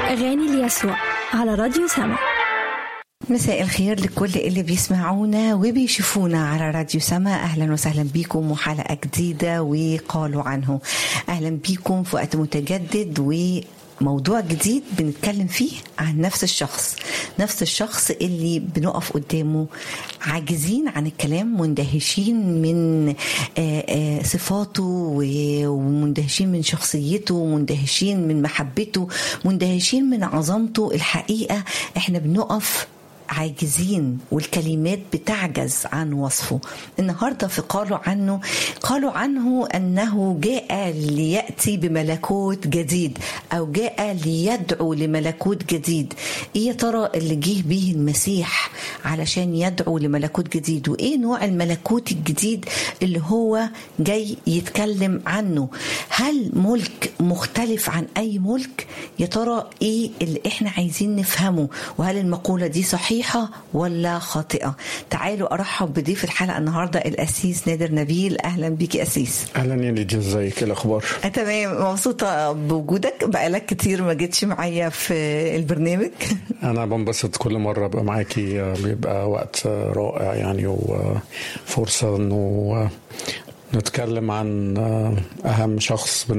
أغاني ليسوع على راديو سما مساء الخير لكل اللي بيسمعونا وبيشوفونا على راديو سما اهلا وسهلا بيكم وحلقه جديده وقالوا عنه اهلا بيكم في وقت متجدد و موضوع جديد بنتكلم فيه عن نفس الشخص نفس الشخص اللي بنقف قدامه عاجزين عن الكلام مندهشين من صفاته ومندهشين من شخصيته ومندهشين من محبته مندهشين من عظمته الحقيقة احنا بنقف عاجزين والكلمات بتعجز عن وصفه النهاردة في قالوا عنه قالوا عنه أنه جاء ليأتي بملكوت جديد أو جاء ليدعو لملكوت جديد إيه يا ترى اللي جه به المسيح علشان يدعو لملكوت جديد وإيه نوع الملكوت الجديد اللي هو جاي يتكلم عنه هل ملك مختلف عن أي ملك يا ترى إيه اللي إحنا عايزين نفهمه وهل المقولة دي صحيحة صحيحة ولا خاطئة تعالوا أرحب بضيف الحلقة النهاردة الأسيس نادر نبيل أهلا بيك أسيس أهلا يا ليديا ازيك الأخبار أه تمام مبسوطة بوجودك بقالك كتير ما جيتش معايا في البرنامج أنا بنبسط كل مرة أبقى معاكي بيبقى وقت رائع يعني وفرصة إنه نتكلم عن أهم شخص